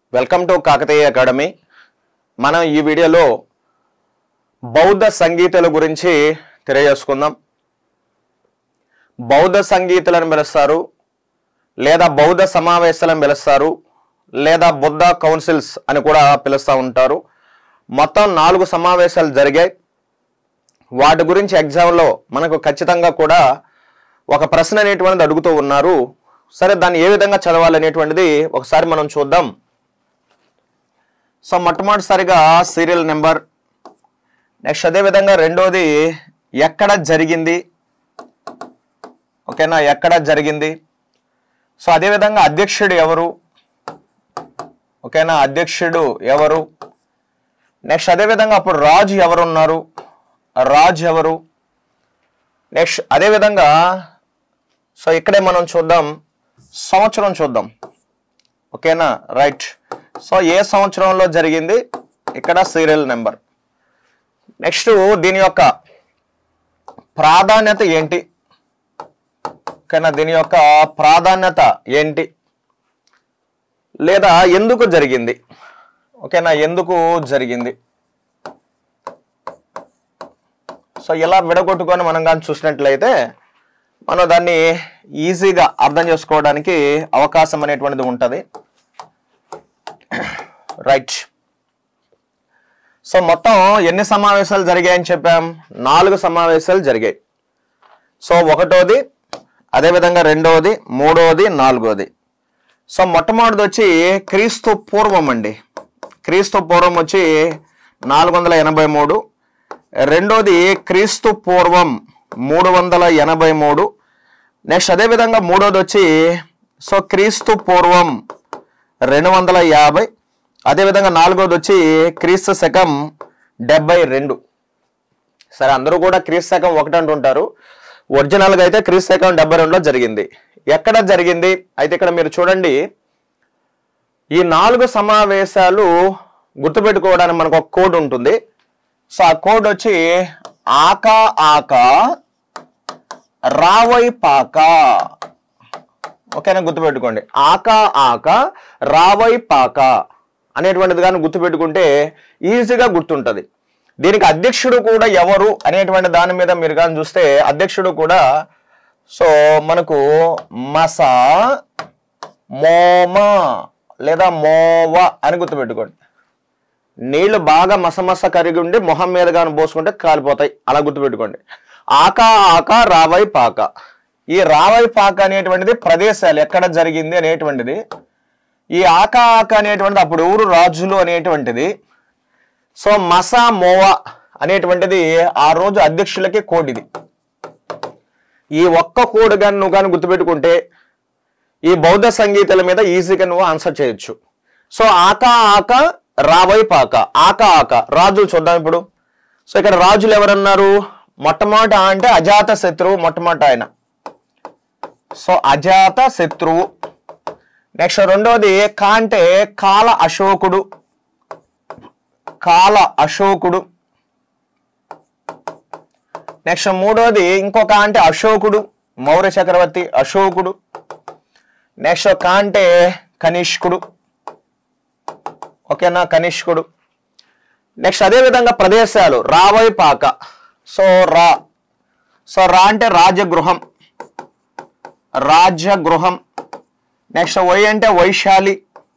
welcome to Kakatiya academy మనం ఈ వీడియోలో బౌద్ధ సంగీతాల గురించి తెలియజేసుకుందాం బౌద్ధ సంగీతులను పిలుస్తారు లేదా బౌద్ధ సమావేశాలను పిలుస్తారు లేదా బుద్ధ కౌన్సిల్స్ అని కూడా పిలుస్తూ ఉంటారు మొత్తం నాలుగు సమావేశాలు జరిగాయి వాటి గురించి ఎగ్జామ్లో మనకు ఖచ్చితంగా కూడా ఒక ప్రశ్న అనేటువంటిది అడుగుతూ ఉన్నారు సరే దాన్ని ఏ విధంగా చదవాలనేటువంటిది ఒకసారి మనం చూద్దాం సో మొట్టమొదటిసారిగా సీరియల్ నెంబర్ నెక్స్ట్ అదేవిధంగా రెండోది ఎక్కడ జరిగింది ఓకేనా ఎక్కడ జరిగింది సో అదేవిధంగా అధ్యక్షుడు ఎవరు ఓకేనా అధ్యక్షుడు ఎవరు నెక్స్ట్ అదేవిధంగా అప్పుడు రాజు ఎవరు ఉన్నారు రాజు ఎవరు నెక్స్ట్ అదేవిధంగా సో ఇక్కడే మనం చూద్దాం సంవత్సరం చూద్దాం ఓకేనా రైట్ సో ఏ సంవత్సరంలో జరిగింది ఇక్కడ సీరియల్ నెంబర్ నెక్స్ట్ దీని యొక్క ప్రాధాన్యత ఏంటి ఓకేనా దీని యొక్క ప్రాధాన్యత ఏంటి లేదా ఎందుకు జరిగింది ఓకేనా ఎందుకు జరిగింది సో ఇలా విడగొట్టుకొని మనం కానీ చూసినట్లయితే మనం దాన్ని ఈజీగా అర్థం చేసుకోవడానికి అవకాశం అనేటువంటిది ఉంటుంది రైట్ సో మొత్తం ఎన్ని సమావేశాలు జరిగాయని చెప్పాం నాలుగు సమావేశాలు జరిగాయి సో ఒకటోది అదేవిధంగా రెండవది మూడవది నాలుగోది సో మొట్టమొదటిది వచ్చి క్రీస్తు పూర్వం అండి క్రీస్తు పూర్వం వచ్చి నాలుగు వందల ఎనభై మూడు రెండోది క్రీస్తు పూర్వం మూడు వందల ఎనభై మూడు నెక్స్ట్ అదేవిధంగా మూడోది వచ్చి సో క్రీస్తు పూర్వం రెండు వందల యాభై అదేవిధంగా నాలుగోది వచ్చి క్రీస్తు శకం డెబ్బై రెండు సరే అందరూ కూడా క్రీస్తు శకం ఒకటి అంటుంటారు ఒరిజినల్గా అయితే క్రీస్తు శకం డెబ్బై రెండులో జరిగింది ఎక్కడ జరిగింది అయితే ఇక్కడ మీరు చూడండి ఈ నాలుగు సమావేశాలు గుర్తుపెట్టుకోవడానికి మనకు ఒక కోడ్ ఉంటుంది సో ఆ కోడ్ వచ్చి ఆకా ఆకా రావై పాక ఓకేనా గుర్తుపెట్టుకోండి ఆకా ఆక రావై పాక అనేటువంటిది కానీ గుర్తుపెట్టుకుంటే ఈజీగా గుర్తుంటుంది దీనికి అధ్యక్షుడు కూడా ఎవరు అనేటువంటి దాని మీద మీరు కానీ చూస్తే అధ్యక్షుడు కూడా సో మనకు మసా మోమ లేదా మోవ అని గుర్తుపెట్టుకోండి నీళ్లు బాగా మసమస కరిగి ఉండి మొహం మీద కానీ పోసుకుంటే కాలిపోతాయి అలా గుర్తుపెట్టుకోండి ఆకా ఆకా రావై పాక ఈ రావై పాక అనేటువంటిది ప్రదేశాలు ఎక్కడ జరిగింది అనేటువంటిది ఈ ఆకా ఆక అనేటువంటిది అప్పుడు ఊరు రాజులు అనేటువంటిది సో మసా మోవా అనేటువంటిది ఆ రోజు అధ్యక్షులకి కోడ్ ఇది ఈ ఒక్క కోడ్ కానీ నువ్వు కానీ గుర్తుపెట్టుకుంటే ఈ బౌద్ధ సంగీతాల మీద ఈజీగా నువ్వు ఆన్సర్ చేయొచ్చు సో ఆకా ఆక రావై పాక ఆక ఆక రాజులు చూద్దాం ఇప్పుడు సో ఇక్కడ రాజులు ఎవరన్నారు మొట్టమొదట అంటే అజాత శత్రువు మొట్టమొదట ఆయన సో అజాత శత్రువు నెక్స్ట్ రెండోది కా అంటే కాల అశోకుడు కాల అశోకుడు నెక్స్ట్ మూడోది ఇంకొక అంటే అశోకుడు మౌర్య చక్రవర్తి అశోకుడు నెక్స్ట్ కా అంటే కనిష్కుడు ఓకేనా కనిష్కుడు నెక్స్ట్ అదే విధంగా ప్రదేశాలు రావై పాక సో రా సో రా అంటే రాజగృహం రాజగృహం నెక్స్ట్ వై అంటే వైశాలి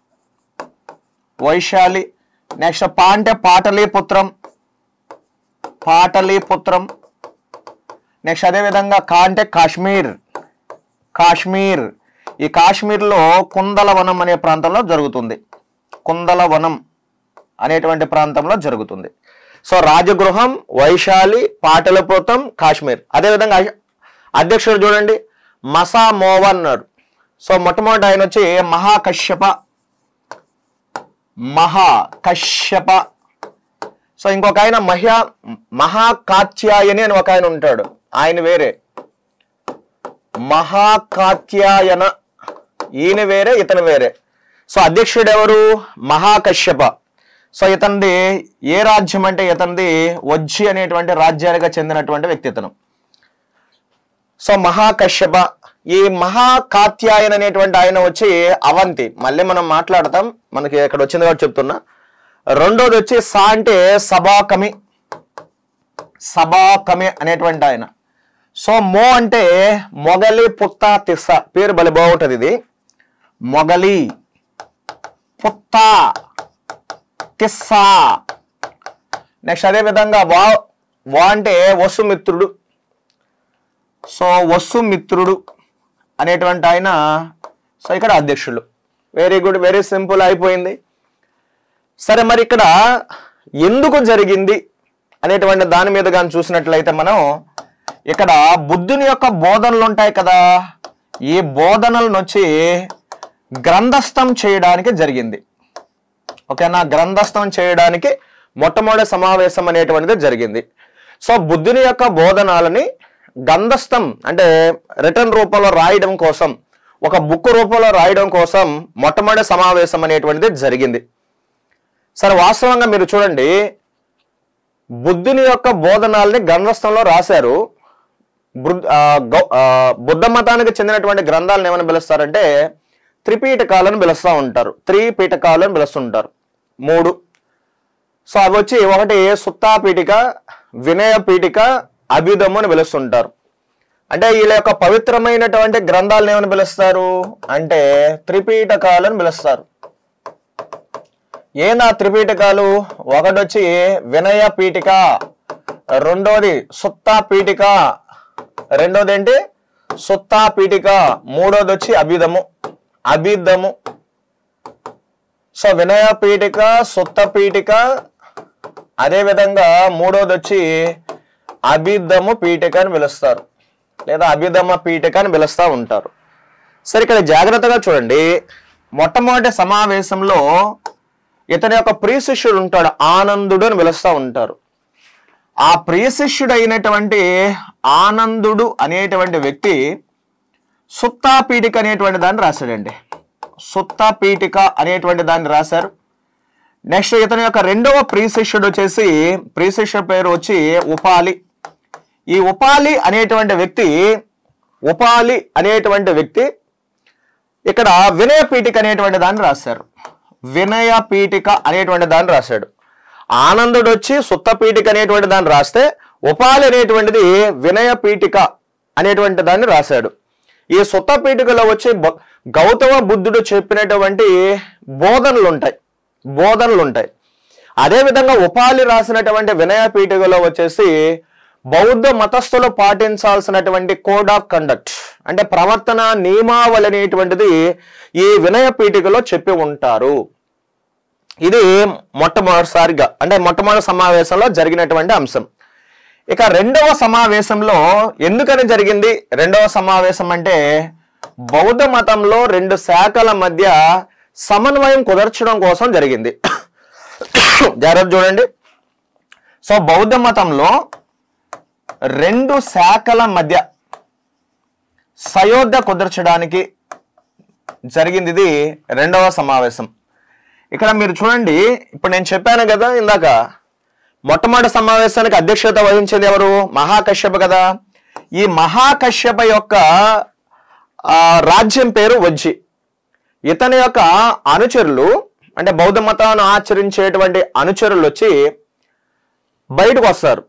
వైశాలి నెక్స్ట్ పా అంటే పాటలీపుత్రం పాటలీపుత్రం నెక్స్ట్ అదే విధంగా కా అంటే కాశ్మీర్ కాశ్మీర్ ఈ కాశ్మీర్లో కుందలవనం అనే ప్రాంతంలో జరుగుతుంది కుందలవనం అనేటువంటి ప్రాంతంలో జరుగుతుంది సో రాజగృహం వైశాలి పాటలపురం కాశ్మీర్ అదేవిధంగా అధ్యక్షుడు చూడండి మసా మోవా అన్నాడు సో మొట్టమొదటి ఆయన వచ్చి మహాకశ్యప మహాకశ్యప సో ఇంకొక ఆయన మహా మహాకాత్యాయని అని ఒక ఆయన ఉంటాడు ఆయన వేరే మహాకాత్యాయన ఈయన వేరే ఇతను వేరే సో అధ్యక్షుడు ఎవరు మహాకశ్యప సో ఇతనిది ఏ రాజ్యం అంటే ఇతనిది వజ్జి అనేటువంటి రాజ్యానికి చెందినటువంటి వ్యక్తి ఇతను సో మహాకశ్యప ఈ మహాకాత్యాయన్ అనేటువంటి ఆయన వచ్చి అవంతి మళ్ళీ మనం మాట్లాడతాం మనకి ఇక్కడ వచ్చింది కాబట్టి చెప్తున్నా రెండోది వచ్చి సా అంటే సభాకమి సభాకమి అనేటువంటి ఆయన సో మో అంటే మొగలి పుత్త తిస్స పేరు బలి బాగుంటుంది ఇది మొగలి పుత్త తిస్స నెక్స్ట్ అదే విధంగా వా వా అంటే వసుమిత్రుడు సో వసుమిత్రుడు అనేటువంటి ఆయన సో ఇక్కడ అధ్యక్షులు వెరీ గుడ్ వెరీ సింపుల్ అయిపోయింది సరే మరి ఇక్కడ ఎందుకు జరిగింది అనేటువంటి దాని మీద కానీ చూసినట్లయితే మనం ఇక్కడ బుద్ధుని యొక్క బోధనలు ఉంటాయి కదా ఈ బోధనలను వచ్చి గ్రంథస్థం చేయడానికి జరిగింది ఓకేనా గ్రంథస్థం చేయడానికి మొట్టమొదటి సమావేశం అనేటువంటిది జరిగింది సో బుద్ధుని యొక్క బోధనాలని గంధస్థం అంటే రిటర్న్ రూపంలో రాయడం కోసం ఒక బుక్ రూపంలో రాయడం కోసం మొట్టమొదటి సమావేశం అనేటువంటిది జరిగింది సరే వాస్తవంగా మీరు చూడండి బుద్ధుని యొక్క బోధనాల్ని గ్రంథస్థంలో రాశారు బుద్ధ- ఆ, గౌ- ఆ, బుద్ధ మతానికి చెందినటువంటి గ్రంథాలను ఏమని పిలుస్తారంటే త్రిపీఠకాలను పిలుస్తూ ఉంటారు త్రిపీఠకాలు అని పిలుస్తుంటారు మూడు సో అవి వచ్చి ఒకటి సుత్తా పీఠిక వినయ పీఠిక అభిధము అని పిలుస్తుంటారు అంటే వీళ్ళ యొక్క పవిత్రమైనటువంటి గ్రంథాలను ఏమని పిలుస్తారు అంటే త్రిపీఠకాలు అని పిలుస్తారు ఏందా త్రిపీఠకాలు ఒకటి వచ్చి వినయ పీఠిక రెండోది సుత్తా పీఠిక రెండోది ఏంటి సుత్తా పీఠిక మూడోది వచ్చి అభిధము అభిధము సో వినయ పీఠిక సుత్త పీఠిక అదే విధంగా మూడోది వచ్చి అభిధము పీఠిక అని పిలుస్తారు లేదా అభిధమ పీఠిక అని పిలుస్తూ ఉంటారు సరే ఇక్కడ జాగ్రత్తగా చూడండి మొట్టమొదటి సమావేశంలో ఇతని యొక్క ప్రియ శిష్యుడు ఉంటాడు ఆనందుడు అని పిలుస్తూ ఉంటారు ఆ ప్రియ శిష్యుడు అయినటువంటి ఆనందుడు అనేటువంటి వ్యక్తి సుత్తా పీఠిక అనేటువంటి దాన్ని రాశాడండి సుత్తా పీఠిక అనేటువంటి దాన్ని రాశారు నెక్స్ట్ ఇతని యొక్క రెండవ ప్రియ శిష్యుడు వచ్చేసి ప్రియ శిష్యుడు పేరు వచ్చి ఉపాలి ఈ ఉపాలి అనేటువంటి వ్యక్తి ఉపాలి అనేటువంటి వ్యక్తి ఇక్కడ వినయ పీఠిక అనేటువంటి దాన్ని రాశారు వినయ పీఠిక అనేటువంటి దాన్ని రాశాడు ఆనందుడు వచ్చి సుత్త పీఠిక అనేటువంటి దాన్ని రాస్తే ఉపాలి అనేటువంటిది వినయ పీఠిక అనేటువంటి దాన్ని రాశాడు ఈ సుత్త పీఠికలో వచ్చి బ- గౌతమ బుద్ధుడు చెప్పినటువంటి బోధనలు ఉంటాయి బోధనలు ఉంటాయి అదే విధంగా ఉపాలి రాసినటువంటి వినయ పీఠికలో వచ్చేసి బౌద్ధ మతస్థులు పాటించాల్సినటువంటి కోడ్ ఆఫ్ కండక్ట్ అంటే ప్రవర్తన నియమావళి అనేటువంటిది ఈ వినయ పీఠికలో చెప్పి ఉంటారు ఇది మొట్టమొదటిసారిగా అంటే మొట్టమొదటి సమావేశంలో జరిగినటువంటి అంశం ఇక రెండవ సమావేశంలో ఎందుకని జరిగింది రెండవ సమావేశం అంటే బౌద్ధ మతంలో రెండు శాఖల మధ్య సమన్వయం కుదర్చడం కోసం జరిగింది జాగ్రత్త చూడండి సో బౌద్ధ మతంలో రెండు శాఖల మధ్య సయోధ్య కుదర్చడానికి జరిగింది ఇది రెండవ సమావేశం ఇక్కడ మీరు చూడండి ఇప్పుడు నేను చెప్పాను కదా ఇందాక మొట్టమొదటి సమావేశానికి అధ్యక్షత వహించేది ఎవరు మహాకశ్యప కదా ఈ మహాకశ్యప యొక్క ఆ, రాజ్యం పేరు వజ్జి ఇతని యొక్క అనుచరులు అంటే బౌద్ధ మతాన్ని ఆచరించేటువంటి అనుచరులు వచ్చి బయటకు వస్తారు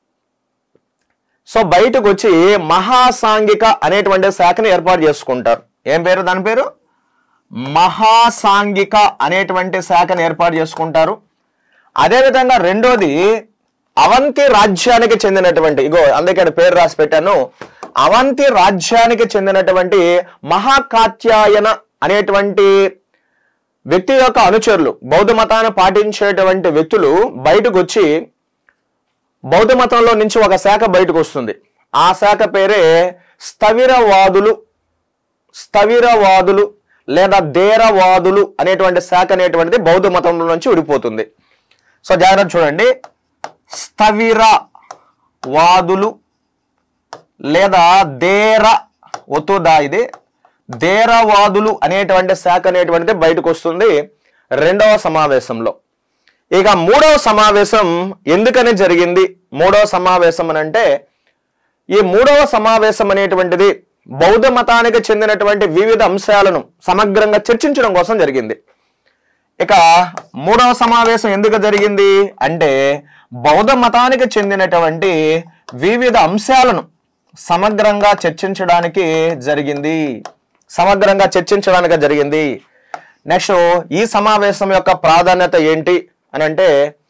సో బయటకు వచ్చి మహాసాంఘిక అనేటువంటి శాఖని ఏర్పాటు చేసుకుంటారు ఏం పేరు దాని పేరు మహాసాంఘిక అనేటువంటి శాఖను ఏర్పాటు చేసుకుంటారు అదేవిధంగా రెండోది అవంతి రాజ్యానికి చెందినటువంటి ఇగో అందుకే ఇక్కడ పేరు రాసి పెట్టాను అవంతి రాజ్యానికి చెందినటువంటి మహాకాత్యాయన అనేటువంటి వ్యక్తి యొక్క అనుచరులు బౌద్ధ మతాన్ని పాటించేటువంటి వ్యక్తులు బయటకు వచ్చి బౌద్ధ మతంలో నుంచి ఒక శాఖ బయటకు వస్తుంది ఆ శాఖ పేరే స్థవిరవాదులు స్థవిరవాదులు లేదా దేరవాదులు అనేటువంటి శాఖ అనేటువంటిది బౌద్ధ మతంలో నుంచి విడిపోతుంది సో జాగ్రత్త చూడండి స్థవిర వాదులు లేదా దేర ఒత్తుదా ఇది దేరవాదులు అనేటువంటి శాఖ అనేటువంటిది బయటకు వస్తుంది రెండవ సమావేశంలో ఇక మూడవ సమావేశం ఎందుకని జరిగింది మూడవ సమావేశం అని అంటే ఈ మూడవ సమావేశం అనేటువంటిది బౌద్ధ మతానికి చెందినటువంటి వివిధ అంశాలను సమగ్రంగా చర్చించడం కోసం జరిగింది ఇక మూడవ సమావేశం ఎందుకు జరిగింది అంటే బౌద్ధ మతానికి చెందినటువంటి వివిధ అంశాలను సమగ్రంగా చర్చించడానికి జరిగింది సమగ్రంగా చర్చించడానికి జరిగింది నెక్స్ట్ ఈ సమావేశం యొక్క ప్రాధాన్యత ఏంటి అని అంటే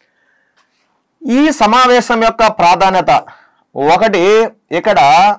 ఈ సమావేశం యొక్క ప్రాధాన్యత ఒకటి ఇక్కడ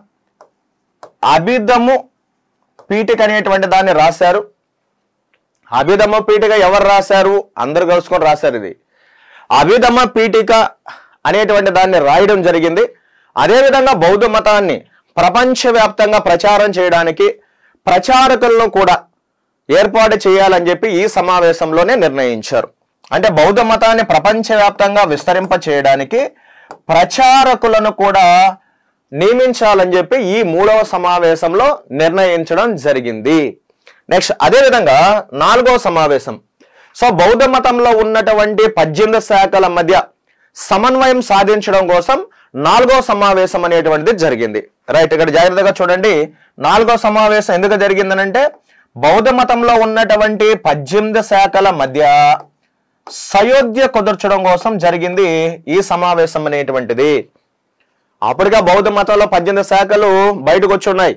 అభిధము పీఠిక అనేటువంటి దాన్ని రాశారు అభిధమ పీఠిక ఎవరు రాశారు అందరు కలుసుకొని రాశారు ఇది అభిధమ పీఠిక అనేటువంటి దాన్ని రాయడం జరిగింది అదేవిధంగా బౌద్ధ మతాన్ని ప్రపంచవ్యాప్తంగా ప్రచారం చేయడానికి ప్రచారకులను కూడా ఏర్పాటు చేయాలని చెప్పి ఈ సమావేశంలోనే నిర్ణయించారు అంటే బౌద్ధ మతాన్ని ప్రపంచవ్యాప్తంగా విస్తరింప చేయడానికి ప్రచారకులను కూడా నియమించాలని చెప్పి ఈ మూడవ సమావేశంలో నిర్ణయించడం జరిగింది నెక్స్ట్ అదేవిధంగా నాలుగవ సమావేశం సో బౌద్ధ మతంలో ఉన్నటువంటి పద్దెనిమిది శాఖల మధ్య సమన్వయం సాధించడం కోసం నాలుగో సమావేశం అనేటువంటిది జరిగింది రైట్ ఇక్కడ జాగ్రత్తగా చూడండి నాలుగో సమావేశం ఎందుకు జరిగిందనంటే బౌద్ధ మతంలో ఉన్నటువంటి పద్దెనిమిది శాఖల మధ్య సయోధ్య కుదర్చడం కోసం జరిగింది ఈ సమావేశం అనేటువంటిది అప్పటిగా బౌద్ధ మతంలో పద్దెనిమిది శాఖలు బయటకు వచ్చి ఉన్నాయి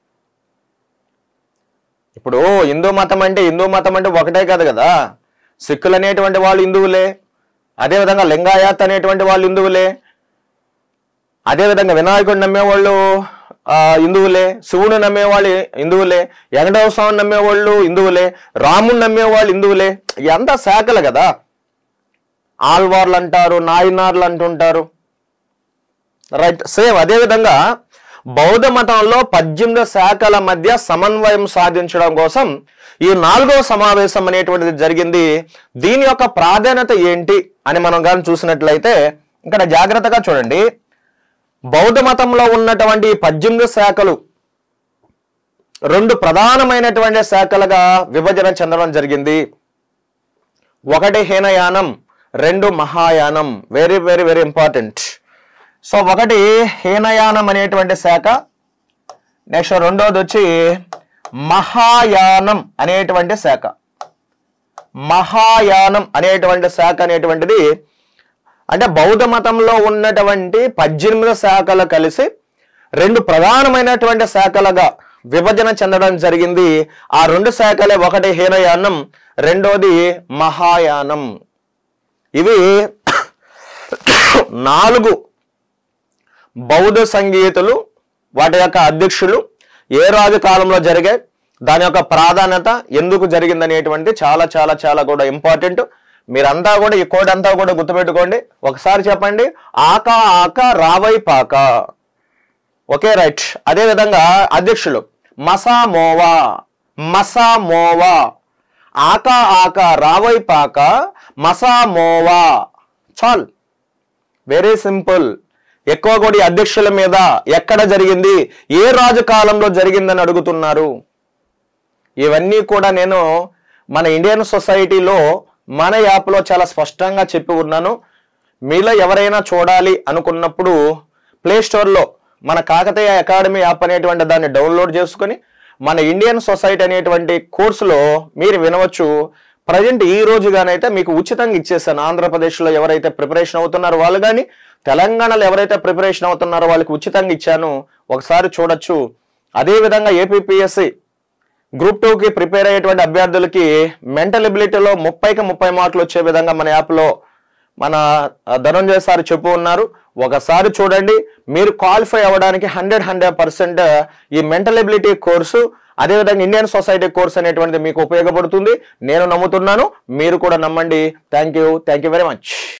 ఇప్పుడు హిందూ మతం అంటే హిందూ మతం అంటే ఒకటే కాదు కదా సిక్కులు అనేటువంటి వాళ్ళు హిందువులే అదేవిధంగా లింగాయత్ అనేటువంటి వాళ్ళు హిందువులే అదేవిధంగా వినాయకుడు నమ్మేవాళ్ళు ఆ, హిందువులే శివుడు నమ్మేవాళ్ళు హిందువులే వెంకటేశ్వర స్వామిని నమ్మేవాళ్ళు హిందువులే రాముడు నమ్మేవాళ్ళు హిందువులే ఎంత శాఖలు కదా ఆల్వార్లు అంటారు నాయనార్లు అంటుంటారు రైట్ సేమ్ అదేవిధంగా బౌద్ధ మతంలో పద్దెనిమిది శాఖల మధ్య సమన్వయం సాధించడం కోసం ఈ నాలుగో సమావేశం అనేటువంటిది జరిగింది దీని యొక్క ప్రాధాన్యత ఏంటి అని మనం కానీ చూసినట్లయితే ఇక్కడ జాగ్రత్తగా చూడండి బౌద్ధ మతంలో ఉన్నటువంటి ఈ పద్దెనిమిది శాఖలు రెండు ప్రధానమైనటువంటి శాఖలుగా విభజన చెందడం జరిగింది ఒకటి హీనయానం రెండు Mahayana very very very important so ఒకటి హీనయానం అనేటువంటి శాఖ నెక్స్ట్ రెండోది వచ్చి మహాయానం అనేటువంటి శాఖ మహాయానం అనేటువంటి శాఖ అనేటువంటిది అంటే బౌద్ధ మతంలో ఉన్నటువంటి పద్దెనిమిది శాఖలు కలిసి రెండు ప్రధానమైనటువంటి శాఖలుగా విభజన చెందడం జరిగింది ఆ రెండు శాఖలే ఒకటి హీనయానం రెండోది మహాయానం ఇవి నాలుగు బౌద్ధ సంగీతులు వాటి యొక్క అధ్యక్షులు ఏ రాజు కాలంలో జరిగాయి దాని యొక్క ప్రాధాన్యత ఎందుకు జరిగిందనేటువంటి చాలా చాలా చాలా కూడా ఇంపార్టెంట్ మీరంతా కూడా ఈ కోడ్ అంతా కూడా గుర్తుపెట్టుకోండి ఒకసారి చెప్పండి ఆక ఆక రావై పాక ఓకే రైట్ అదే విధంగా అధ్యక్షులు మసా మోవా మసా మోవా ఆక ఆక రావై పాక మసా మోవా చాల్ వెరీ సింపుల్ ఎక్కువ కూడా ఈ అధ్యక్షుల మీద ఎక్కడ జరిగింది ఏ రాజు కాలంలో జరిగిందని అడుగుతున్నారు ఇవన్నీ కూడా నేను మన ఇండియన్ సొసైటీలో మన యాప్లో చాలా స్పష్టంగా చెప్పి ఉన్నాను మీలో ఎవరైనా చూడాలి అనుకున్నప్పుడు ప్లే స్టోర్లో మన కాకతీయ అకాడమీ యాప్ అనేటువంటి దాన్ని డౌన్లోడ్ చేసుకొని మన ఇండియన్ సొసైటీ అనేటువంటి కోర్సులో మీరు వినవచ్చు ప్రజెంట్ ఈ రోజుగానైతే మీకు ఉచితంగా ఇచ్చేసాను ఆంధ్రప్రదేశ్లో ఎవరైతే ప్రిపరేషన్ అవుతున్నారో వాళ్ళు కానీ తెలంగాణలో ఎవరైతే ప్రిపరేషన్ అవుతున్నారో వాళ్ళకి ఉచితంగా ఇచ్చాను ఒకసారి చూడొచ్చు అదేవిధంగా ఏపీపీఎస్సి గ్రూప్ టూకి ప్రిపేర్ అయ్యేటువంటి అభ్యర్థులకి మెంటల్ ఎబిలిటీలో ముప్పైకి ముప్పై మార్కులు వచ్చే విధంగా మన యాప్లో మన ఆ, ధనంజయ్ సార్ చెప్పు ఉన్నారు ఒకసారి చూడండి మీరు క్వాలిఫై అవ్వడానికి హండ్రెడ్ హండ్రెడ్ పర్సెంట్ ఈ మెంటల్ ఎబిలిటీ కోర్సు అదేవిధంగా ఇండియన్ సొసైటీ కోర్స్ అనేటువంటిది మీకు ఉపయోగపడుతుంది నేను నమ్ముతున్నాను మీరు కూడా నమ్మండి thank you thank you very much